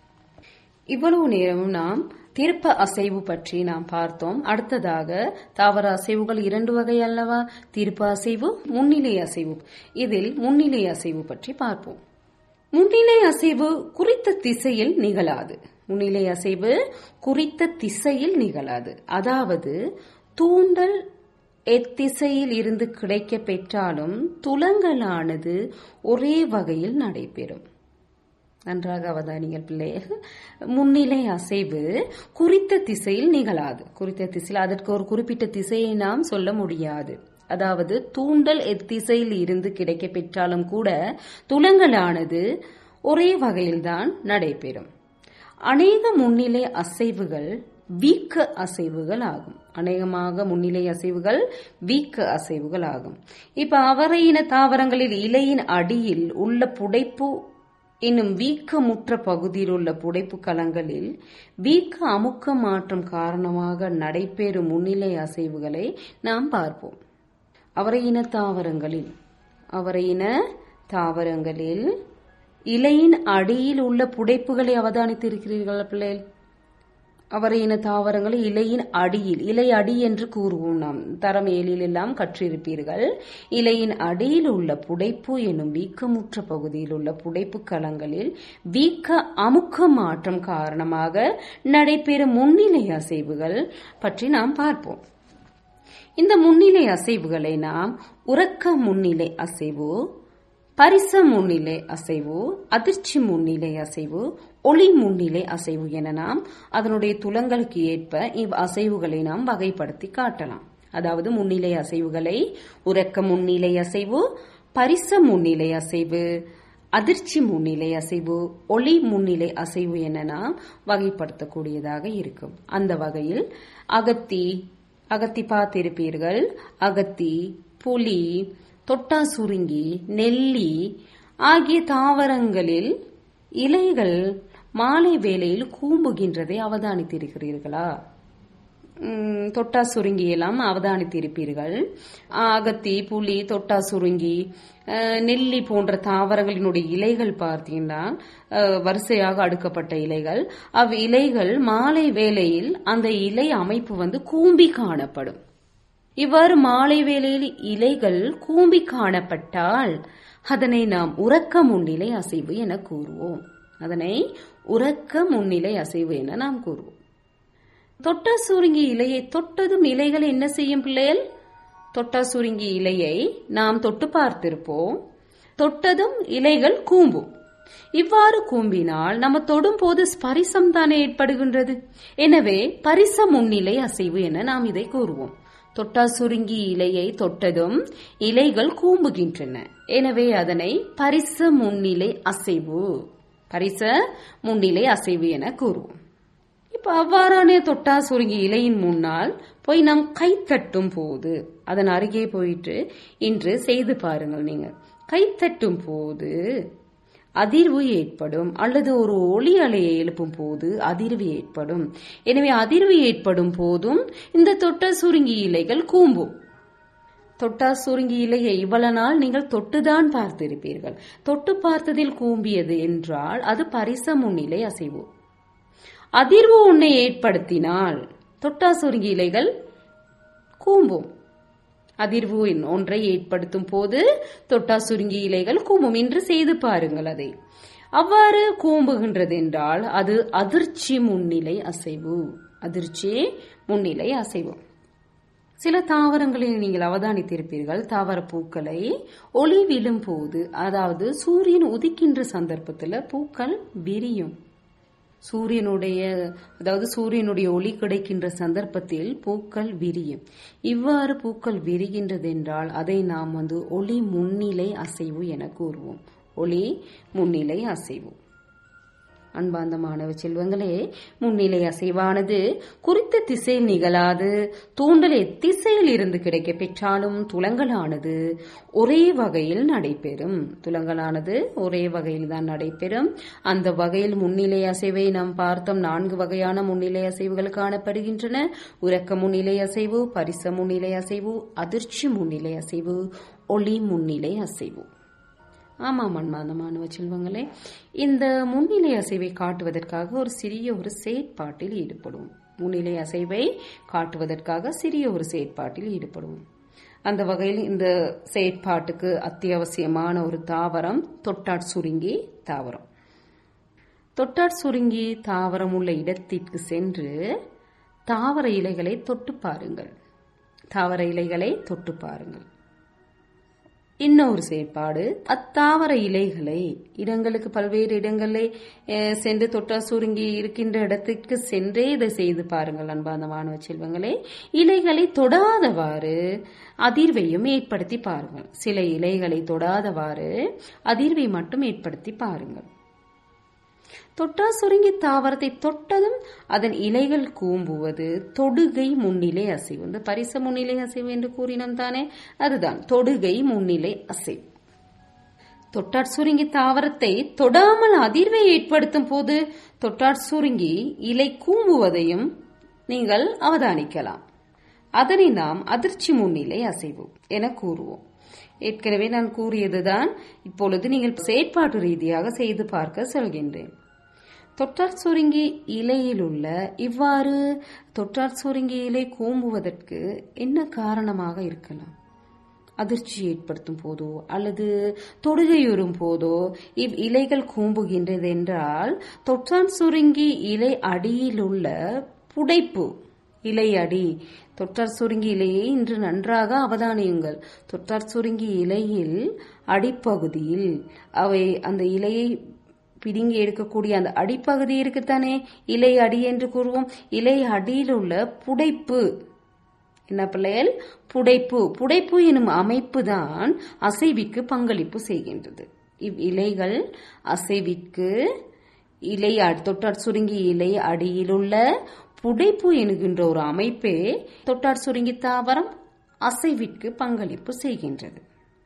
இவ்வளவு நேரமும் நாம் திருப்ப அசைவு பற்றி நாம் பார்த்தோம் அடுத்ததாக தாவர அசைவுகள் இரண்டு வகை அல்லவா திருப்ப அசைவு முன்னிலை அசைவு இதில் முன்னிலை அசைவு பற்றி பார்ப்போம் முன்னிலை அசைவு குறித்த திசையில் நிகழாது முன்னிலை அசைவு குறித்த திசையில் நிகழாது அதாவது தூண்டல் எத்திசையில் இருந்து கிடைக்க பெற்றாலும் துலங்கலானது ஒரே வகையில் நடைபெறும் நன்றாக அவதானிகள் பிள்ளைகள் முன்னிலை அசைவு குறித்த திசையில் நிகழாது குறித்த திசையில் அதற்கு ஒரு குறிப்பிட்ட திசையை நாம் சொல்ல முடியாது அதாவது தூண்டல் எத்திசையில் இருந்து கிடைக்க பெற்றாலும் கூட துலங்கலானது ஒரே வகையில்தான் நடைபெறும் அநேக முன்னிலை அசைவுகள் வீக்க அசைவுகள் ஆகும் அநேகமாக முன்னிலை அசைவுகள் வீக்க அசைவுகள் ஆகும் இப்ப அவரை இன தாவரங்களில் இலையின் அடியில் உள்ள புடைப்பு இன்னும் வீக்கமுற்ற பகுதியில் உள்ள புடைப்பு களங்களில் வீக்க அமுக்க மாற்றம் காரணமாக நடைபெறும் முன்னிலை அசைவுகளை நாம் பார்ப்போம் அவரை இன தாவரங்களில் அவரை இன தாவரங்களில் இலையின் அடியில் உள்ள புடைப்புகளை அவதானித்திருக்கிறீர்கள் பிள்ளைகள் அவரை இன தாவரங்களை இலையின் அடியில் இலை அடி என்று கூறுவோம் நாம் தரம் ஏழில் எல்லாம் கற்றிருப்பீர்கள் இலையின் அடியில் உள்ள புடைப்பு எனும் வீக்கமுற்ற பகுதியில் உள்ள புடைப்பு களங்களில் வீக்க அமுக்க மாற்றம் காரணமாக நடைபெறும் முன்னிலை அசைவுகள் பற்றி நாம் பார்ப்போம் இந்த முன்னிலை அசைவுகளை நாம் உறக்க முன்னிலை அசைவு பரிச முன்னிலை அசைவு அதிர்ச்சி முன்னிலை அசைவு ஒளி முன்னிலை அசைவு என நாம் அதனுடைய துலங்களுக்கு ஏற்ப இவ் அசைவுகளை நாம் வகைப்படுத்தி காட்டலாம் அதாவது முன்னிலை அசைவுகளை உறக்க முன்னிலை அசைவு பரிச முன்னிலை அசைவு அதிர்ச்சி முன்னிலை அசைவு ஒளி முன்னிலை அசைவு என நாம் வகைப்படுத்தக்கூடியதாக இருக்கும் அந்த வகையில் அகத்தி அகத்தி பார்த்திருப்பீர்கள் அகத்தி புலி தொட்டா சுருங்கி நெல்லி ஆகிய தாவரங்களில் இலைகள் மாலை வேளையில் கூம்புகின்றதை அவதானித்திருக்கிறீர்களா தொட்டா சுருங்கி எல்லாம் அவதானித்திருப்பீர்கள் அகத்தி புலி தொட்டா சுருங்கி நெல்லி போன்ற தாவரங்களினுடைய இலைகள் பார்த்தீங்கன்னா வரிசையாக அடுக்கப்பட்ட இலைகள் அவ் இலைகள் மாலை வேளையில் அந்த இலை அமைப்பு வந்து கூம்பி காணப்படும் இவ்வாறு மாலை வேளையில் இலைகள் கூம்பி காணப்பட்டால் அதனை நாம் உறக்க முன்னிலை அசைவு என கூறுவோம் அதனை உறக்க முன்னிலை அசைவு என நாம் கூறுவோம் தொட்டா சுருங்கி இலையை தொட்டதும் இலைகள் என்ன செய்யும் பிள்ளைகள் தொட்டா சுருங்கி இலையை நாம் தொட்டு பார்த்திருப்போம் தொட்டதும் இலைகள் கூம்பும் இவ்வாறு கூம்பினால் நம்ம தொடும் போது ஸ்பரிசம் தானே ஏற்படுகின்றது எனவே பரிச முன்னிலை அசைவு என நாம் இதை கூறுவோம் தொட்டா சுருங்கி இலையை தொட்டதும் இலைகள் கூம்புகின்றன எனவே அதனை பரிச முன்னிலை அசைவு பரிச முன்னிலை அசைவு என கூறுவோம் இப்ப அவ்வாறான தொட்டா சுருங்கி இலையின் முன்னால் போய் நாம் கை தட்டும் போது அதன் அருகே போயிட்டு இன்று செய்து பாருங்கள் நீங்க கை தட்டும் போது அதிர்வு ஏற்படும் அல்லது ஒரு ஒளி அலையை எழுப்பும் போது அதிர்வு ஏற்படும் எனவே அதிர்வு ஏற்படும் போதும் இந்த தொட்ட சுருங்கி இலைகள் கூம்பும் தொட்டா சுருங்கி இலையை இவ்வளவு நாள் நீங்கள் தொட்டுதான் பார்த்திருப்பீர்கள் தொட்டு பார்த்ததில் கூம்பியது என்றால் அது பரிச முன்னிலை அசைவு அதிர்வு ஒன்றை ஏற்படுத்தினால் தொட்டா சுருங்கி இலைகள் கூம்பும் அதிர்வு ஒன்றை ஏற்படுத்தும் போது தொட்டா சுருங்கி இலைகள் கூம்பும் என்று செய்து பாருங்கள் அதை அவ்வாறு கூம்புகின்றது என்றால் அது அதிர்ச்சி முன்னிலை அசைவு அதிர்ச்சி முன்னிலை அசைவு சில தாவரங்களில் நீங்கள் அவதானித்திருப்பீர்கள் தாவர பூக்களை ஒளி விழும் போது அதாவது சூரியன் உதிக்கின்ற சந்தர்ப்பத்தில் பூக்கள் விரியும் சூரியனுடைய அதாவது சூரியனுடைய ஒளி கிடைக்கின்ற சந்தர்ப்பத்தில் பூக்கள் விரியும் இவ்வாறு பூக்கள் விரிகின்றது என்றால் அதை நாம் வந்து ஒளி முன்னிலை அசைவு என கூறுவோம் ஒளி முன்னிலை அசைவு அன்பார்ந்த மாணவ செல்வங்களே முன்னிலை அசைவானது குறித்த திசையில் நிகழாது தூண்டல் எத்திசையில் இருந்து கிடைக்க பெற்றாலும் துலங்கலானது ஒரே வகையில் நடைபெறும் துலங்கலானது ஒரே வகையில் தான் நடைபெறும் அந்த வகையில் முன்னிலை அசைவை நாம் பார்த்தோம் நான்கு வகையான முன்னிலை அசைவுகள் காணப்படுகின்றன உறக்க முன்னிலை அசைவு பரிச முன்னிலை அசைவு அதிர்ச்சி முன்னிலை அசைவு ஒளி முன்னிலை அசைவு ஆமாம் அன்பான மாணவ செல்வங்களே இந்த முன்னிலை அசைவை காட்டுவதற்காக ஒரு சிறிய ஒரு செயற்பாட்டில் ஈடுபடுவோம் முன்னிலை அசைவை காட்டுவதற்காக சிறிய ஒரு செயற்பாட்டில் ஈடுபடுவோம் அந்த வகையில் இந்த செயற்பாட்டுக்கு அத்தியாவசியமான ஒரு தாவரம் தொட்டாட் சுருங்கி தாவரம் தொட்டாட் சுருங்கி தாவரம் உள்ள இடத்திற்கு சென்று தாவர இலைகளை தொட்டு பாருங்கள் தாவர இலைகளை தொட்டு பாருங்கள் இன்னொரு செயற்பாடு அத்தாவர இலைகளை இடங்களுக்கு பல்வேறு இடங்களை சென்று தொட்டா சுருங்கி இருக்கின்ற இடத்திற்கு சென்றே இதை செய்து பாருங்கள் அன்பான மாணவ செல்வங்களே இலைகளை தொடாதவாறு அதிர்வையும் ஏற்படுத்தி பாருங்கள் சில இலைகளை தொடாதவாறு அதிர்வை மட்டும் ஏற்படுத்தி பாருங்கள் தொட்டா சுருங்கி தாவரத்தை தொட்டதும் அதன் இலைகள் கூம்புவது தொடுகை முன்னிலை அசைவு இந்த பரிச முன்னிலை அசைவு என்று கூறினோம் தானே அதுதான் தொடுகை முன்னிலை அசைவு தொட்டாட் சுருங்கி தாவரத்தை தொடாமல் அதிர்வை ஏற்படுத்தும் போது தொட்டாட் சுருங்கி இலை கூம்புவதையும் நீங்கள் அவதானிக்கலாம் அதனை நாம் அதிர்ச்சி முன்னிலை அசைவு என கூறுவோம் ஏற்கனவே நான் கூறியதுதான் இப்பொழுது நீங்கள் செயற்பாட்டு ரீதியாக செய்து பார்க்க சொல்கின்றேன் தொற்றார் சுருங்கி இலையில் உள்ள இவ்வாறு தொற்றார் சுருங்கி இலை கூம்புவதற்கு என்ன காரணமாக இருக்கலாம் அதிர்ச்சி ஏற்படுத்தும் போதோ அல்லது தொடுகையுறும் போதோ இவ் இலைகள் கூம்புகின்றது என்றால் தொற்றான் சுருங்கி இலை அடியில் உள்ள புடைப்பு இலை அடி தொற்றார் சுருங்கி இலையை இன்று நன்றாக அவதானியுங்கள் தொற்றார் சுருங்கி இலையில் அடிப்பகுதியில் அவை அந்த இலையை பிடுங்கி எடுக்கக்கூடிய அந்த அடிப்பகுதி இருக்குத்தானே இலை அடி என்று கூறுவோம் இலை அடியில் உள்ள புடைப்பு என்ன பிள்ளைகள் புடைப்பு புடைப்பு எனும் அமைப்பு தான் அசைவிற்கு பங்களிப்பு செய்கின்றது இவ் இலைகள் அசைவிற்கு இலை தொட்டார் சுருங்கி இலை அடியிலுள்ள புடைப்பு என்கின்ற ஒரு அமைப்பே தொட்டார் சுருங்கி தாவரம் அசைவிற்கு பங்களிப்பு செய்கின்றது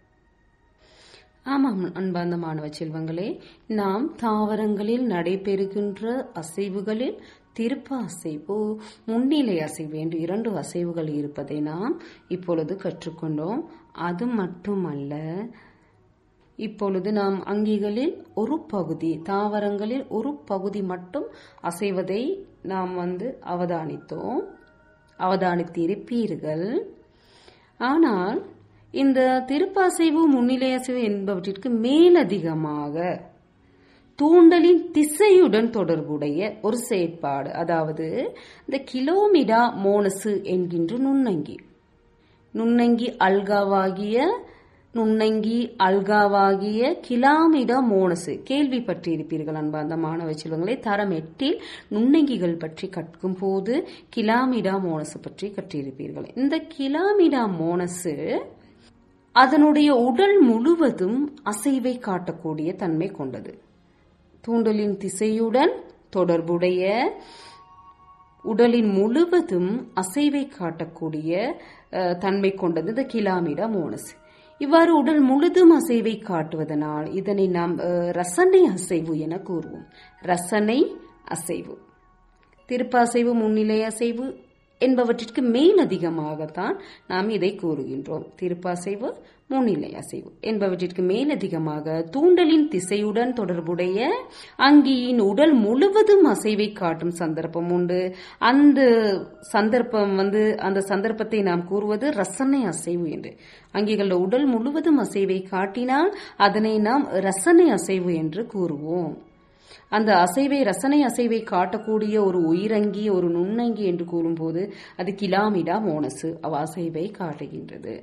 ஆமாம் அன்பார்ந்த மாணவ செல்வங்களே நாம் தாவரங்களில் நடைபெறுகின்ற அசைவுகளில் திருப்ப அசைவு முன்னிலை அசைவு என்று இரண்டு அசைவுகள் இருப்பதை நாம் இப்பொழுது கற்றுக்கொண்டோம் அது மட்டுமல்ல இப்பொழுது நாம் அங்கிகளில் ஒரு பகுதி தாவரங்களில் ஒரு பகுதி மட்டும் அசைவதை நாம் வந்து அவதானித்தோம் அவதானித்திருப்பீர்கள் ஆனால் இந்த திருப்பாசைவு முன்னிலை அசைவு என்பவற்றிற்கு மேலதிகமாக தூண்டலின் திசையுடன் தொடர்புடைய ஒரு செயற்பாடு அதாவது இந்த கிலோமிடா மோனசு என்கின்ற நுண்ணங்கி நுண்ணங்கி அல்காவாகிய நுண்ணங்கி அல்காவாகிய கிலாமிடா மோனசு கேள்விப்பட்டிருப்பீர்கள் அன்பார்ந்த மாணவ செல்வங்களை தரம் எட்டில் நுண்ணங்கிகள் பற்றி கற்கும் போது கிலாமிடா மோனசு பற்றி கற்றிருப்பீர்கள் இந்த கிலாமிடா மோனசு அதனுடைய உடல் முழுவதும் அசைவை காட்டக்கூடிய தன்மை கொண்டது தூண்டலின் திசையுடன் தொடர்புடைய உடலின் முழுவதும் அசைவை காட்டக்கூடிய தன்மை கொண்டது இந்த கிலாமிடா மோனஸ் இவ்வாறு உடல் முழுதும் அசைவை காட்டுவதனால் இதனை நாம் ரசனை அசைவு என கூறுவோம் ரசனை அசைவு திருப்பாசைவு முன்னிலை அசைவு என்பவற்றிற்கு மேலதிகமாகத்தான் நாம் இதை கூறுகின்றோம் திருப்பாசைவு முன்னிலை அசைவு என்பவற்றிற்கு மேலதிகமாக தூண்டலின் திசையுடன் தொடர்புடைய அங்கியின் உடல் முழுவதும் அசைவை காட்டும் சந்தர்ப்பம் உண்டு அந்த சந்தர்ப்பம் வந்து அந்த சந்தர்ப்பத்தை நாம் கூறுவது ரசனை அசைவு என்று அங்கிகள உடல் முழுவதும் அசைவை காட்டினால் அதனை நாம் ரசனை அசைவு என்று கூறுவோம் அந்த அசைவை ரசனை அசைவை காட்டக்கூடிய ஒரு உயிரங்கி ஒரு நுண்ணங்கி என்று கூறும்போது அது கிலாமிடா மோனசு அவ அசைவை காட்டுகின்றது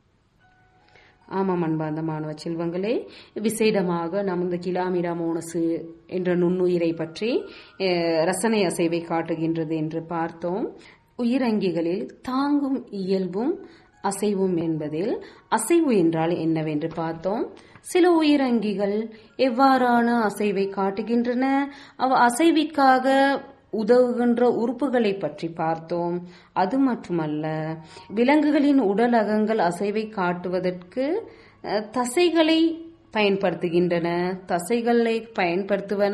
ஆமாம் அன்பார்ந்த மாணவ செல்வங்களே விசேடமாக நாம் இந்த கிலாமிடா மோனசு என்ற நுண்ணுயிரை பற்றி அஹ், ரசனை அசைவை காட்டுகின்றது என்று பார்த்தோம் உயிரங்கிகளில் தாங்கும் இயல்பும் அசைவும் என்பதில் அசைவு என்றால் என்னவென்று பார்த்தோம் சில உயிரங்கிகள் எவ்வாறான அசைவை காட்டுகின்றன அவ அசைவிற்காக உதவுகின்ற உறுப்புகளை பற்றி பார்த்தோம் அது மட்டுமல்ல விலங்குகளின் உடல் அகங்கள் அசைவை காட்டுவதற்கு அஹ், தசைகளை பயன்படுத்துகின்றன தசைகளை பயன்படுத்துவன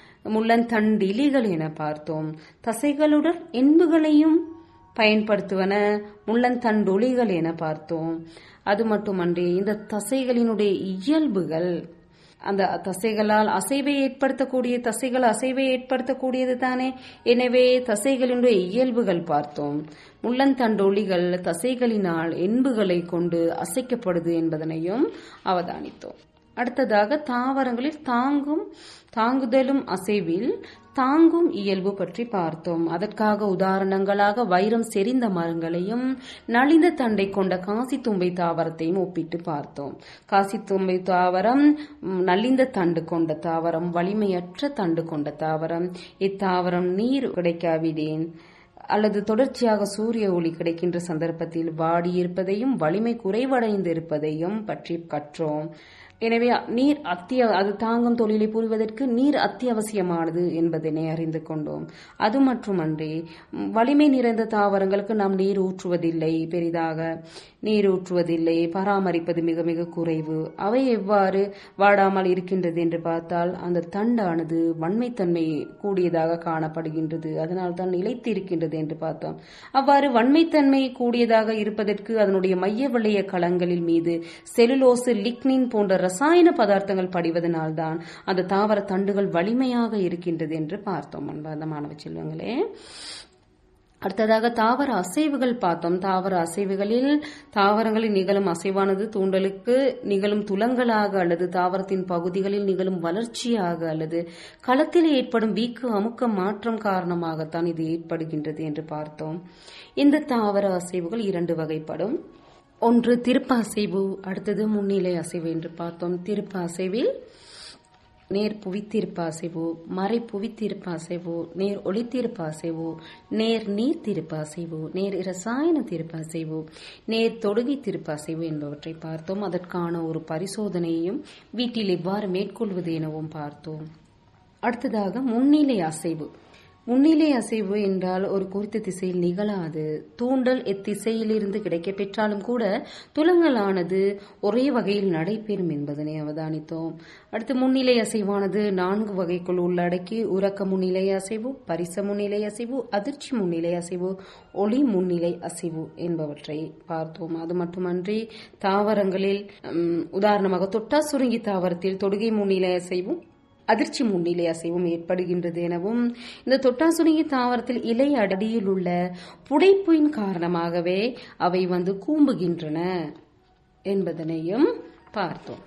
முள்ளந்தண்டிலிகள் என பார்த்தோம் தசைகளுடன் என்புகளையும் பயன்படுத்துவன முள்ளந்தண்டொலிகள் என பார்த்தோம் அது மட்டுமன்றி இந்த தசைகளினுடைய இயல்புகள் அந்த தசைகளால் அசைவை ஏற்படுத்தக்கூடிய தசைகள் அசைவை ஏற்படுத்தக்கூடியது தானே எனவே தசைகளினுடைய இயல்புகள் பார்த்தோம் முள்ளந்தண்டொலிகள் தசைகளினால் என்புகளை கொண்டு அசைக்கப்படுது என்பதனையும் அவதானித்தோம் அடுத்ததாக தாவரங்களில் தாங்கும் தாங்குதலும் அசைவில் தாங்கும் இயல்பு பற்றி பார்த்தோம் அதற்காக உதாரணங்களாக வைரம் செறிந்த மரங்களையும் நலிந்த தண்டை கொண்ட காசி தும்பை தாவரத்தையும் ஒப்பிட்டு பார்த்தோம் காசி தும்பை தாவரம் ம், நலிந்த தண்டு கொண்ட தாவரம் வலிமையற்ற தண்டு கொண்ட தாவரம் இத்தாவரம் நீர் கிடைக்காவிடேன் அல்லது தொடர்ச்சியாக சூரிய ஒளி கிடைக்கின்ற சந்தர்ப்பத்தில் வாடியிருப்பதையும் வலிமை குறைவடைந்து இருப்பதையும் பற்றி கற்றோம் எனவே நீர் அத்திய அது தாங்கும் தொழிலை புரிவதற்கு நீர் அத்தியாவசியமானது என்பதனை அறிந்து கொண்டோம் அது மட்டுமன்றி ம், வலிமை நிறைந்த தாவரங்களுக்கு நாம் நீர் ஊற்றுவதில்லை பெரிதாக நீர் ஊற்றுவதில்லை பராமரிப்பது மிக மிக குறைவு அவை எவ்வாறு வாடாமல் இருக்கின்றது என்று பார்த்தால் அந்த தண்டானது வன்மைத்தன்மை கூடியதாக காணப்படுகின்றது அதனால் தான் நிலைத்து இருக்கின்றது என்று பார்த்தோம் அவ்வாறு வன்மைத்தன்மை கூடியதாக இருப்பதற்கு அதனுடைய மைய வளைய களங்களில் மீது செலுலோசு லிக்னின் போன்ற ரசாயன பதார்த்தங்கள் படிவதனால்தான் அந்த தாவர தண்டுகள் வலிமையாக இருக்கின்றது என்று பார்த்தோம் அன்பார்ந்த மாணவ செல்வங்களே அடுத்ததாக தாவர அசைவுகள் பார்த்தோம் தாவர அசைவுகளில் தாவரங்களில் நிகழும் அசைவானது தூண்டலுக்கு நிகழும் துலங்களாக அல்லது தாவரத்தின் பகுதிகளில் நிகழும் வளர்ச்சியாக அல்லது களத்தில் ஏற்படும் வீக்கு அமுக்க மாற்றம் காரணமாகத்தான் இது ஏற்படுகின்றது என்று பார்த்தோம் இந்த தாவர அசைவுகள் இரண்டு வகைப்படும் ஒன்று திருப்ப அசைவு அடுத்தது முன்னிலை அசைவு என்று பார்த்தோம் திருப்ப அசைவில் நேர் புவித்திருப்ப அசைவு மறை புவித்திருப்ப அசைவு நேர் ஒளித்திருப்ப அசைவு நேர் நீர் திருப்ப அசைவு நேர் இரசாயன திருப்ப அசைவு நேர் தொடுகை திருப்ப அசைவு என்பவற்றை பார்த்தோம் அதற்கான ஒரு பரிசோதனையையும் வீட்டில் எவ்வாறு மேற்கொள்வது எனவும் பார்த்தோம் அடுத்ததாக முன்னிலை அசைவு முன்னிலை அசைவு என்றால் ஒரு குறித்த திசையில் நிகழாது தூண்டல் எத்திசையிலிருந்து கிடைக்கப் பெற்றாலும் கூட துலங்கலானது ஒரே வகையில் நடைபெறும் என்பதனை அவதானித்தோம் அடுத்து முன்னிலை அசைவானது நான்கு வகைக்குள் உள்ளடக்கி உறக்க முன்னிலை அசைவு பரிச முன்னிலை அசைவு அதிர்ச்சி முன்னிலை அசைவு ஒளி முன்னிலை அசைவு என்பவற்றை பார்த்தோம் அது மட்டுமன்றி தாவரங்களில் உம், உதாரணமாக தொட்டா சுருங்கி தாவரத்தில் தொடுகை முன்னிலை அசைவும் அதிர்ச்சி முன்னிலை அசைவும் ஏற்படுகின்றது எனவும் இந்த தொட்டாசுருங்கி தாவரத்தில் இலை அடியில் உள்ள புடைப்பின் காரணமாகவே அவை வந்து கூம்புகின்றன என்பதனையும் பார்த்தோம்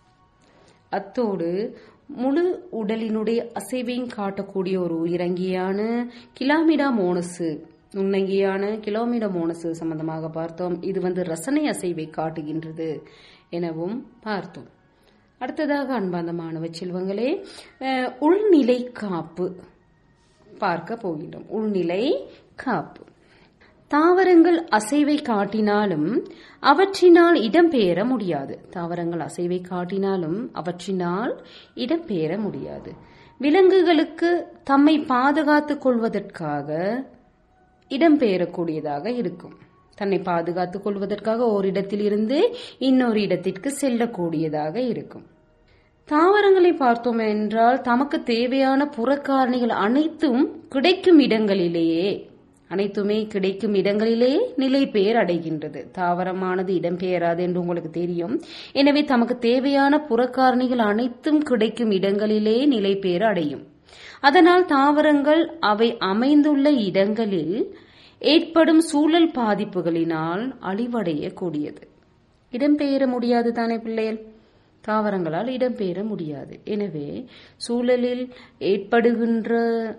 அத்தோடு முழு உடலினுடைய அசைவையும் காட்டக்கூடிய ஒரு உயிரங்கியான கிலாமிடா மோனசு நுண்ணங்கியான கிலோமீடா மோனசு சம்பந்தமாக பார்த்தோம் இது வந்து ரசனை அசைவை காட்டுகின்றது எனவும் பார்த்தோம் அடுத்ததாக அன்பார்ந்த மாணவ செல்வங்களே அஹ், உள்நிலை காப்பு பார்க்க போகின்றோம் உள்நிலை காப்பு தாவரங்கள் அசைவை காட்டினாலும் அவற்றினால் இடம்பெயர முடியாது தாவரங்கள் அசைவை காட்டினாலும் அவற்றினால் இடம்பெயர முடியாது விலங்குகளுக்கு தம்மை பாதுகாத்துக் கொள்வதற்காக இடம்பெயரக்கூடியதாக இருக்கும் தன்னை பாதுகாத்துக் கொள்வதற்காக ஓரிடத்தில் இருந்து இன்னொரு இடத்திற்கு செல்லக்கூடியதாக இருக்கும் தாவரங்களை பார்த்தோம் என்றால் தமக்கு தேவையான புறக்காரணிகள் அனைத்தும் கிடைக்கும் இடங்களிலேயே அனைத்துமே கிடைக்கும் இடங்களிலே நிலை பெயர் அடைகின்றது தாவரமானது இடம்பெயராது என்று உங்களுக்கு தெரியும் எனவே தமக்கு தேவையான புறக்காரணிகள் அனைத்தும் கிடைக்கும் இடங்களிலே நிலை பெயர் அடையும் அதனால் தாவரங்கள் அவை அமைந்துள்ள இடங்களில் ஏற்படும் சூழல் பாதிப்புகளினால் அழிவடையக்கூடியது இடம்பெயர முடியாது தானே பிள்ளைகள் தாவரங்களால் இடம்பெயர முடியாது எனவே சூழலில் ஏற்படுகின்ற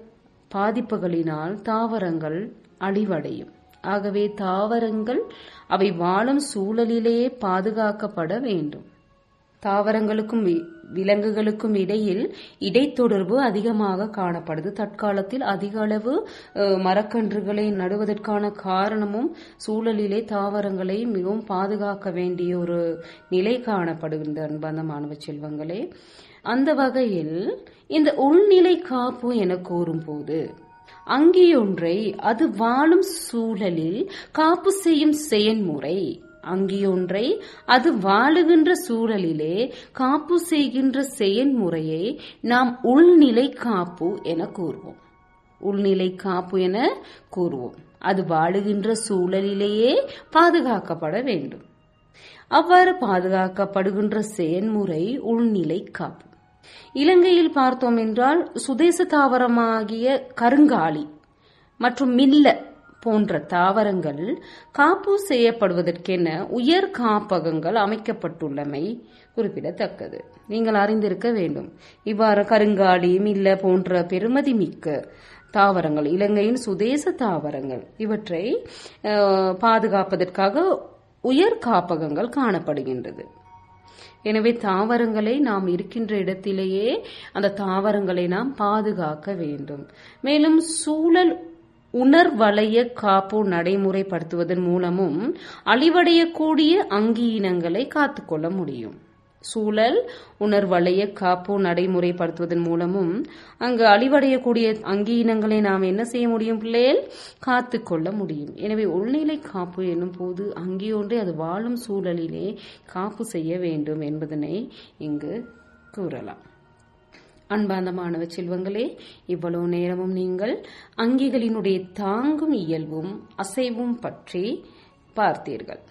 பாதிப்புகளினால் தாவரங்கள் அழிவடையும் ஆகவே தாவரங்கள் அவை வாழும் சூழலிலே பாதுகாக்கப்பட வேண்டும் தாவரங்களுக்கும் வி- விலங்குகளுக்கும் இடையில் இடைத்தொடர்பு அதிகமாக காணப்படுது தற்காலத்தில் அதிக அளவு அஹ், மரக்கன்றுகளை நடுவதற்கான காரணமும் சூழலிலே தாவரங்களை மிகவும் பாதுகாக்க வேண்டிய ஒரு நிலை காணப்படுகின்ற அன்பான மாணவ செல்வங்களே அந்த வகையில் இந்த உள்நிலை காப்பு என கூறும்போது அங்கியொன்றை அது வாழும் சூழலில் காப்பு செய்யும் செயல்முறை அங்கியொன்றை அது வாழுகின்ற சூழலிலே காப்பு செய்கின்ற செயல்முறையை நாம் உள்நிலை காப்பு என கூறுவோம் உள்நிலை காப்பு என கூறுவோம் அது வாழுகின்ற சூழலிலேயே பாதுகாக்கப்பட வேண்டும் அவ்வாறு பாதுகாக்கப்படுகின்ற செயல்முறை உள்நிலை காப்பு இலங்கையில் பார்த்தோம் என்றால் சுதேச தாவரமாகிய கருங்காலி மற்றும் மில்ல போன்ற தாவரங்கள் காப்பு செய்யப்படுவதற்கென உயர் காப்பகங்கள் அமைக்கப்பட்டுள்ளமை குறிப்பிடத்தக்கது நீங்கள் அறிந்திருக்க வேண்டும் இவ்வாறு கருங்காலி மில்ல போன்ற பெருமதி மிக்க தாவரங்கள் இலங்கையின் சுதேச தாவரங்கள் இவற்றை அஹ், பாதுகாப்பதற்காக உயர் காப்பகங்கள் காணப்படுகின்றது எனவே தாவரங்களை நாம் இருக்கின்ற இடத்திலேயே அந்த தாவரங்களை நாம் பாதுகாக்க வேண்டும் மேலும் சூழல் உணர்வளைய காப்பு நடைமுறைப்படுத்துவதன் மூலமும் அழிவடையக்கூடிய அங்கீனங்களை காத்துக்கொள்ள முடியும் சூழல் உணர்வளைய காப்பு நடைமுறைப்படுத்துவதன் மூலமும் அங்கு அழிவடையக்கூடிய அங்கீனங்களை நாம் என்ன செய்ய முடியும் பிள்ளைகள் காத்துக்கொள்ள முடியும் எனவே உள்நிலை காப்பு என்னும் போது அங்கேயொன்றே அது வாழும் சூழலிலே காப்பு செய்ய வேண்டும் என்பதனை இங்கு கூறலாம் அன்பார்ந்த மாணவ செல்வங்களே இவ்வளவு நேரமும் நீங்கள் அங்கிகளினுடைய தாங்கும் இயல்பும் அசைவும் பற்றி பார்த்தீர்கள்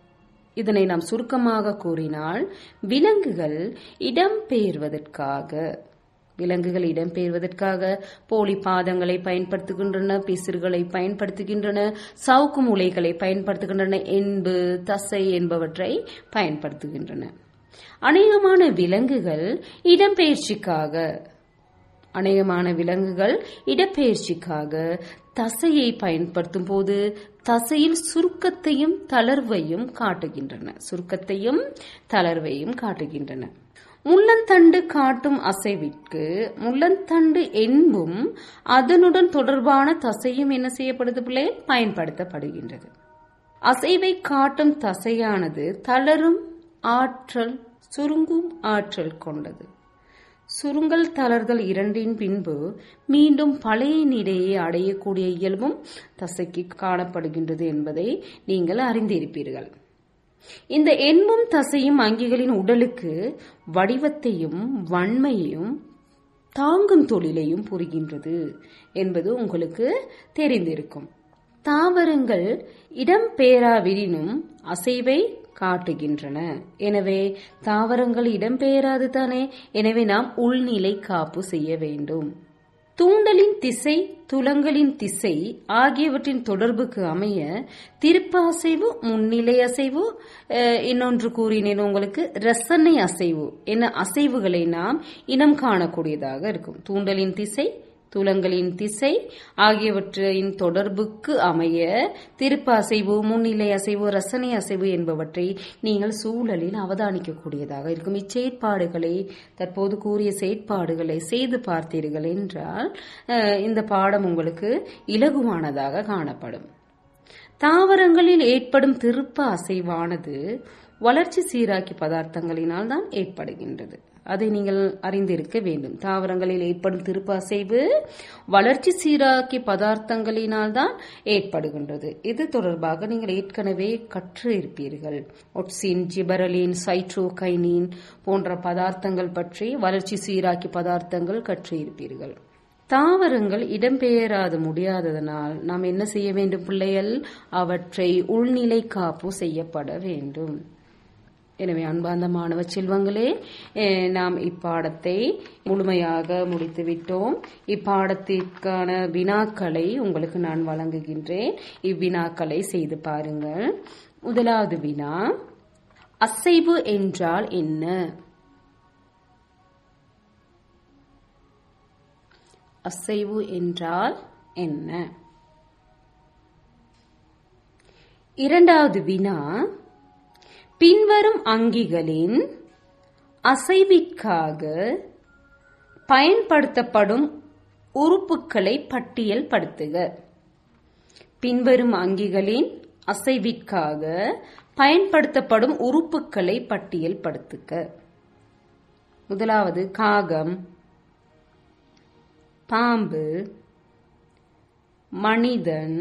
இதனை நாம் சுருக்கமாக கூறினால் விலங்குகள் இடம்பெயர்வதற்காக விலங்குகள் இடம்பெயர்வதற்காக போலி பாதங்களை பயன்படுத்துகின்றன பிசிறுகளை பயன்படுத்துகின்றன சவுக்கு மூளைகளை பயன்படுத்துகின்றன என்பு தசை என்பவற்றை பயன்படுத்துகின்றன அநேகமான விலங்குகள் இடம்பெயர்ச்சிக்காக அநேகமான விலங்குகள் இடப்பெயர்ச்சிக்காக தசையை பயன்படுத்தும் போது தசையில் சுருக்கத்தையும் தளர்வையும் காட்டுகின்றன சுருக்கத்தையும் தளர்வையும் காட்டுகின்றன முள்ளந்தண்டு காட்டும் அசைவிற்கு முள்ளந்தண்டு என்பும் அதனுடன் தொடர்பான தசையும் என்ன செய்யப்படுது பிள்ளை பயன்படுத்தப்படுகின்றது அசைவை காட்டும் தசையானது தளரும் ஆற்றல் சுருங்கும் ஆற்றல் கொண்டது சுருங்கல் தளர்தல் இரண்டின் பின்பு மீண்டும் பழைய நிலையை அடையக்கூடிய இயல்பும் தசைக்கு காணப்படுகின்றது என்பதை நீங்கள் அறிந்திருப்பீர்கள் இந்த எண்பும் தசையும் அங்கிகளின் உடலுக்கு வடிவத்தையும் வன்மையையும் தாங்கும் தொழிலையும் புரிகின்றது என்பது உங்களுக்கு தெரிந்திருக்கும் தாவரங்கள் இடம்பெயராவிடினும் அசைவை காட்டுகின்றன எனவே தாவரங்கள் இடம்பெயராது தானே எனவே நாம் உள்நிலை காப்பு செய்ய வேண்டும் தூண்டலின் திசை துலங்களின் திசை ஆகியவற்றின் தொடர்புக்கு அமைய திருப்ப அசைவு முன்னிலை அசைவு அஹ், இன்னொன்று கூறினேன் உங்களுக்கு ரசனை அசைவு என அசைவுகளை நாம் இனம் காணக்கூடியதாக இருக்கும் தூண்டலின் திசை துலங்களின் திசை ஆகியவற்றின் தொடர்புக்கு அமைய திருப்ப அசைவு முன்னிலை அசைவு ரசனை அசைவு என்பவற்றை நீங்கள் சூழலில் அவதானிக்கக்கூடியதாக இருக்கும் இச்செயற்பாடுகளை தற்போது கூறிய செயற்பாடுகளை செய்து பார்த்தீர்கள் என்றால் அஹ், இந்த பாடம் உங்களுக்கு இலகுவானதாக காணப்படும் தாவரங்களில் ஏற்படும் திருப்ப அசைவானது வளர்ச்சி சீராக்கி பதார்த்தங்களினால் தான் ஏற்படுகின்றது அதை நீங்கள் அறிந்திருக்க வேண்டும் தாவரங்களில் ஏற்படும் திருப்ப அசைவு வளர்ச்சி சீராக்கி பதார்த்தங்களினால் தான் ஏற்படுகின்றது இது தொடர்பாக நீங்கள் ஏற்கனவே கற்று இருப்பீர்கள் ஒட்சின் ஜிபரலின் சைட்ரோகைனின் போன்ற பதார்த்தங்கள் பற்றி வளர்ச்சி சீராக்கி பதார்த்தங்கள் கற்று இருப்பீர்கள் தாவரங்கள் இடம்பெயராது முடியாததனால் நாம் என்ன செய்ய வேண்டும் பிள்ளைகள் அவற்றை உள்நிலை காப்பு செய்யப்பட வேண்டும் எனவே அன்பார்ந்த மாணவ செல்வங்களே அஹ், நாம் இப்பாடத்தை முழுமையாக முடித்து விட்டோம் இப்பாடத்திற்கான வினாக்களை உங்களுக்கு நான் வழங்குகின்றேன் இவ்வினாக்களை செய்து பாருங்கள் முதலாவது வினா அசைவு என்றால் என்ன அசைவு என்றால் என்ன இரண்டாவது வினா பின்வரும் அங்கிகளின் அசைவிற்காக பயன்படுத்தப்படும் உறுப்புகளை பட்டியல் படுத்துக பின்வரும் அங்கிகளின் அசைவிற்காக பயன்படுத்தப்படும் உறுப்புகளை பட்டியல் படுத்துக முதலாவது காகம் பாம்பு மனிதன்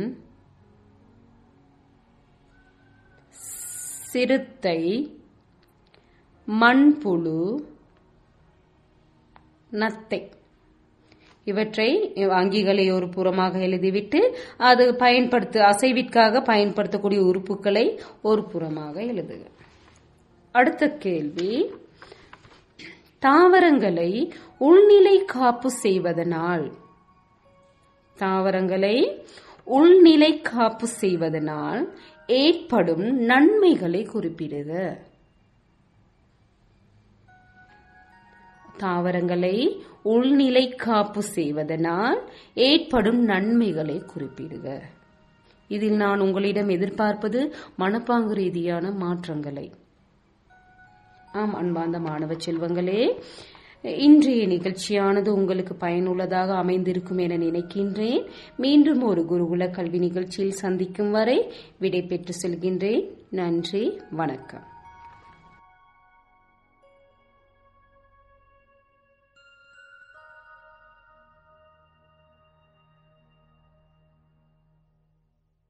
சிறுத்தை மண்புழு நத்தை இவற்றை அங்கிகளை ஒரு புறமாக எழுதிவிட்டு அது பயன்படுத்த அசைவிற்காக பயன்படுத்தக்கூடிய உறுப்புகளை ஒரு புறமாக எழுதுக அடுத்த கேள்வி தாவரங்களை உள்நிலை காப்பு செய்வதனால் தாவரங்களை உள்நிலை காப்பு செய்வதனால் ஏற்படும் நன்மைகளை குறிப்பிடுக தாவரங்களை உள்நிலை காப்பு செய்வதனால் ஏற்படும் நன்மைகளை குறிப்பிடுக இதில் நான் உங்களிடம் எதிர்பார்ப்பது மனப்பாங்கு ரீதியான மாற்றங்களை ஆம் அன்பார்ந்த மாணவ செல்வங்களே இன்றைய நிகழ்ச்சியானது உங்களுக்கு பயனுள்ளதாக அமைந்திருக்கும் என நினைக்கின்றேன் மீண்டும் ஒரு குருகுல கல்வி நிகழ்ச்சியில் சந்திக்கும் வரை விடை பெற்று செல்கின்றேன் நன்றி வணக்கம்